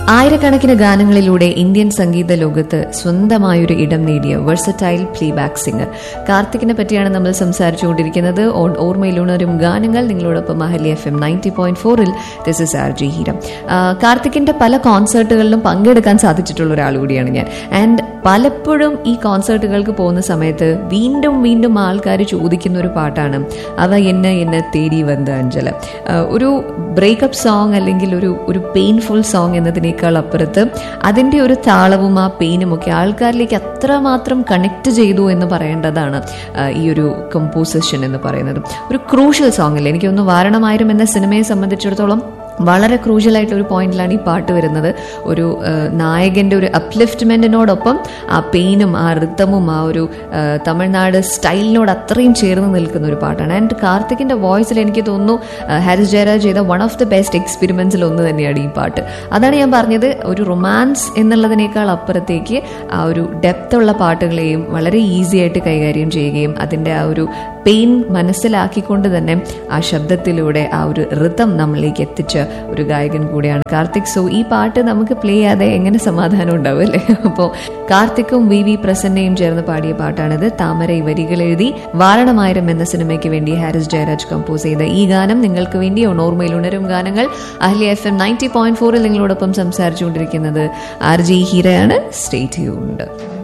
ആയിരക്കണക്കിന് ഗാനങ്ങളിലൂടെ ഇന്ത്യൻ സംഗീത ലോകത്ത് സ്വന്തമായൊരു ഇടം നേടിയ വെർസറ്റൈൽ പ്ലേബാക്ക് സിംഗർ കാർത്തികിനെ പറ്റിയാണ് നമ്മൾ സംസാരിച്ചുകൊണ്ടിരിക്കുന്നത് ഓൺ ഓർമ്മയിലുണരും ഗാനങ്ങൾ നിങ്ങളോടൊപ്പം Ahalia F M ninety point ഫോറിൽ this is R G Heeram കാർത്തികിന്റെ പല കോൺസേർട്ടുകളിലും പങ്കെടുക്കാൻ സാധിച്ചിട്ടുള്ള ഒരാൾ കൂടിയാണ് ഞാൻ ആൻഡ് പലപ്പോഴും ഈ കോൺസേർട്ടുകൾക്ക് പോകുന്ന സമയത്ത് വീണ്ടും വീണ്ടും ആൾക്കാർ ചോദിക്കുന്ന ഒരു പാട്ടാണ് അവ എന്നെ എന്നെ തേടി വന്ന അഞ്ചല ഒരു ബ്രേക്കപ്പ് സോങ് അല്ലെങ്കിൽ ഒരു ഒരു പെയിൻഫുൾ സോങ് എന്നതിനേക്കാൾ അപ്പുറത്ത് അതിൻ്റെ ഒരു താളവും ആ പെയിനും ഒക്കെ ആൾക്കാരിലേക്ക് അത്രമാത്രം കണക്ട് ചെയ്തു എന്ന് പറയേണ്ടതാണ് ആ, ഈ ഒരു കമ്പോസിഷൻ എന്ന് പറയുന്നത് ഒരു ക്രൂഷ്യൽ സോങ് അല്ലേ എനിക്കൊന്ന് വാരണമായിരം എന്ന സിനിമയെ സംബന്ധിച്ചിടത്തോളം വളരെ ക്രൂഷ്യൽ ആയിട്ടുള്ള ഒരു പോയിന്റിലാണ് ഈ പാട്ട് വരുന്നത് ഒരു ആ, നായകന്റെ ഒരു അപ്ലിഫ്റ്റ്മെന്റിനോടൊപ്പം ആ പെയിനും ആ റിത്തമും ആ ഒരു ആ, തമിഴ്നാട് സ്റ്റൈലിനോട് അത്രയും ചേർന്ന് നിൽക്കുന്ന ഒരു പാട്ടാണ് ആൻഡ് കാർത്തികിന്റെ വോയിസിൽ എനിക്ക് തോന്നുന്നു ആ, ഹാരിസ് ജയരാജ് ചെയ്ത വൺ ഓഫ് ദി ബെസ്റ്റ് എക്സ്പെരിമെന്റ്സിൽ ഒന്ന് തന്നെയാണ് ഈ പാട്ട് അതാണ് ഞാൻ പറഞ്ഞത് ഒരു റൊമാൻസ് എന്നുള്ളതിനേക്കാൾ അപ്പുറത്തേക്ക് ആ ഒരു ഡെപ്ത് ഉള്ള പാട്ടുകളെയും വളരെ ഈസി ആയിട്ട് കൈകാര്യം ചെയ്യുകയും അതിന്റെ ആ ഒരു പെയിൻ മനസ്സിലാക്കിക്കൊണ്ട് തന്നെ ആ ശബ്ദത്തിലൂടെ ആ ഒരു ഋതം നമ്മളിലേക്ക് എത്തിച്ച ഒരു ഗായകൻ കൂടിയാണ് കാർത്തിക് സോ ഈ പാട്ട് നമുക്ക് പ്ലേ ചെയ്യാതെ എങ്ങനെ സമാധാനം ഉണ്ടാവും അല്ലേ അപ്പോൾ കാർത്തിക്കും വി വി പ്രസന്നയും ചേർന്ന് പാടിയ പാട്ടാണിത് താമര ഈ വരികൾ എഴുതി വാരണമായിരം എന്ന സിനിമയ്ക്ക് വേണ്ടി ഹാരിസ് ജയരാജ് കമ്പോസ് ചെയ്ത ഈ ഗാനം നിങ്ങൾക്ക് വേണ്ടി ഓർമ്മയിൽ ഉണരും ഗാനങ്ങൾ Ahalia F M ninety point ഫോറിൽ നിങ്ങളോടൊപ്പം സംസാരിച്ചുകൊണ്ടിരിക്കുന്നത് ആർ ജി ഹീരയാണ് സ്റ്റേറ്റ് ഉണ്ട്